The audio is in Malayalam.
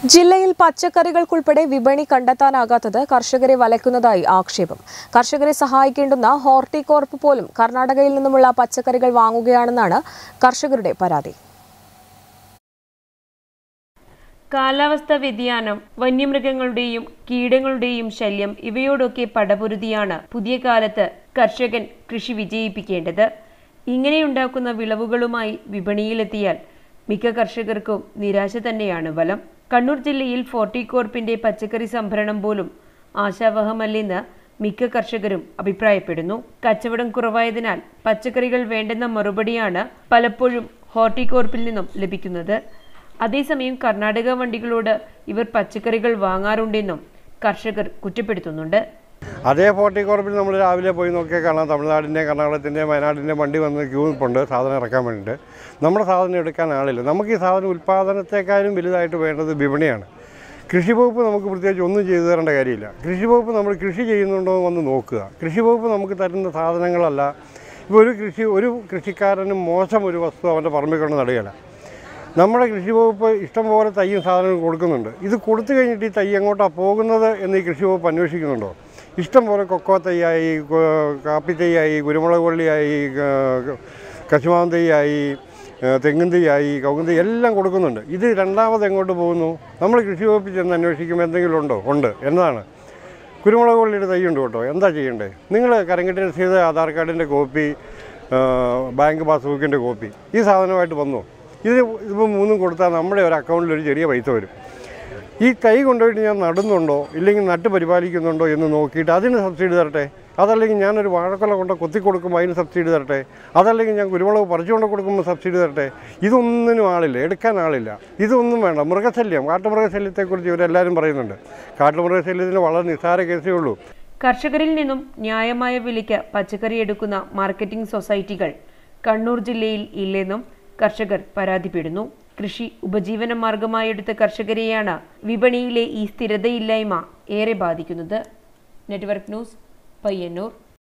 ജില്ലയിൽ പച്ചക്കറികൾക്കുൾപ്പെടെ വിപണി കണ്ടെത്താനാകാത്തത് കർഷകരെ വലയ്ക്കുന്നതായി ആക്ഷേപം കർഷകരെ സഹായിക്കേണ്ടുന്ന ഹോർട്ടികോർപ്പ് പോലും കർണാടകയിൽ നിന്നുമുള്ള പച്ചക്കറികൾ വാങ്ങുകയാണെന്നാണ് കർഷകരുടെ പരാതി കാലാവസ്ഥാ വ്യതിയാനം വന്യമൃഗങ്ങളുടെയും കീടങ്ങളുടെയും ശല്യം ഇവയോടൊക്കെ പടപൊരുതിയാണ് പുതിയ കാലത്ത് കർഷകൻ കൃഷി വിജയിപ്പിക്കേണ്ടത് ഇങ്ങനെയുണ്ടാക്കുന്ന വിളവുകളുമായി വിപണിയിലെത്തിയാൽ മിക്ക കർഷകർക്കും നിരാശ തന്നെയാണ് ഫലം കണ്ണൂർ ജില്ലയിൽ ഫോർട്ടികോർപ്പിന്റെ പച്ചക്കറി സംഭരണം പോലും ആശാവഹമല്ലെന്ന് മിക്ക കർഷകരും അഭിപ്രായപ്പെടുന്നു കച്ചവടം കുറവായതിനാൽ പച്ചക്കറികൾ വേണ്ടെന്ന മറുപടിയാണ് പലപ്പോഴും ഹോർട്ടികോർപ്പിൽ നിന്നും ലഭിക്കുന്നത് അതേസമയം കർണാടക വണ്ടികളോട് ഇവർ പച്ചക്കറികൾ വാങ്ങാറുണ്ടെന്നും കർഷകർ കുറ്റപ്പെടുത്തുന്നുണ്ട് അതേ ഫോർട്ടിക്കോർപ്പിൽ നമ്മൾ രാവിലെ പോയി നോക്കിയാൽ കാണാം തമിഴ്നാടിൻ്റെ കർണാടകത്തിൻ്റെ വയനാടിൻ്റെ വണ്ടി വന്ന് ക്യൂ നിൽപ്പുണ്ട് സാധനം ഇറക്കാൻ വേണ്ടിയിട്ട് നമ്മുടെ സാധനം എടുക്കാൻ ആളില്ല നമുക്ക് ഈ സാധനം ഉൽപ്പാദനത്തെക്കാളും വലുതായിട്ട് വേണ്ടത് വിപണിയാണ് കൃഷി വകുപ്പ് നമുക്ക് പ്രത്യേകിച്ച് ഒന്നും ചെയ്തു തരേണ്ട കാര്യമില്ല കൃഷി വകുപ്പ് നമ്മൾ കൃഷി ചെയ്യുന്നുണ്ടോ എന്ന് വന്ന് നോക്കുക കൃഷി വകുപ്പ് നമുക്ക് തരുന്ന സാധനങ്ങളല്ല ഇപ്പോൾ ഒരു കൃഷി ഒരു കൃഷിക്കാരനും മോശം ഒരു വസ്തു അവൻ്റെ പറമ്പിൽ കൊണ്ട് നടുകയില്ല നമ്മുടെ കൃഷി വകുപ്പ് ഇഷ്ടംപോലെ തയ്യും സാധനവും കൊടുക്കുന്നുണ്ട് ഇത് കൊടുത്തു കഴിഞ്ഞിട്ട് ഈ തൈ എങ്ങോട്ടാണ് പോകുന്നത് എന്ന് ഈ കൃഷി വകുപ്പ് അന്വേഷിക്കുന്നുണ്ടോ ഇഷ്ടം പോലെ കൊക്കോ തൈയായി കൊ- കാപ്പി തൈയായി കുരുമുളക് വള്ളിയായി ക- കശുമാവൻ തൈയായി ഏഹ് തെങ്ങിൻ തൈയായി കവുങ്ങൻ തൈ എല്ലാം കൊടുക്കുന്നുണ്ട് ഇത് രണ്ടാമത് എങ്ങോട്ട് പോകുന്നു നമ്മൾ കൃഷി വകുപ്പിൽ ചെന്ന് അന്വേഷിക്കുമ്പോൾ എന്തെങ്കിലും ഉണ്ടോ ഉണ്ട് എന്നതാണ് കുരുമുളക് വള്ളിയുടെ തൈയുണ്ട് കേട്ടോ എന്താ ചെയ്യണ്ടേ നിങ്ങൾ കരങ്കെട്ടി രസീത് ആധാർ കാർഡിൻ്റെ കോപ്പി ആ, ബാങ്ക് പാസ്ബുക്കിൻ്റെ കോപ്പി ഈ സാധനമായിട്ട് വന്നു ഇത് ഇപ്പോൾ മൂന്നും കൊടുത്താൽ നമ്മുടെ ഒരു അക്കൗണ്ടിൽ ഒരു ചെറിയ പൈസ വരും ഈ തൈ കൊണ്ടുപോയിട്ട് ഞാൻ നടുന്നുണ്ടോ ഇല്ലെങ്കിൽ നട്ട് പരിപാലിക്കുന്നുണ്ടോ എന്ന് നോക്കിയിട്ട് അതിന് സബ്സിഡി തരട്ടെ അതല്ലെങ്കിൽ ഞാനൊരു വാഴക്കൊല കൊണ്ട് കൊത്തി കൊടുക്കുമ്പോൾ അതിന് സബ്സിഡി തരട്ടെ അതല്ലെങ്കിൽ ഞാൻ കുരുമുളക് പറിച്ചുകൊണ്ട് കൊടുക്കുമ്പോൾ സബ്സിഡി തരട്ടെ ഇതൊന്നിനും ആളില്ല എടുക്കാൻ ആളില്ല ഇതൊന്നും വേണ്ട മൃഗശല്യം കാട്ടുമൃഗശല്യത്തെക്കുറിച്ച് ഇവരെല്ലാവരും പറയുന്നുണ്ട് കാട്ടുമൃഗശല്യത്തിന് വളരെ നിസ്സാര കേസേ ഉള്ളൂ കർഷകരിൽ നിന്നും ന്യായമായ വിലയ്ക്ക് പച്ചക്കറി എടുക്കുന്ന മാർക്കറ്റിംഗ് സൊസൈറ്റികൾ കണ്ണൂർ ജില്ലയിൽ ഇല്ലെന്നും കർഷകർ പരാതിപ്പെടുന്നു കൃഷി ഉപജീവന മാർഗമായെടുത്ത കർഷകരെയാണ് വിപണിയിലെ ഈ സ്ഥിരതയില്ലായ്മ ഏറെ ബാധിക്കുന്നത് നെറ്റ്വർക്ക് ന്യൂസ് പയ്യന്നൂർ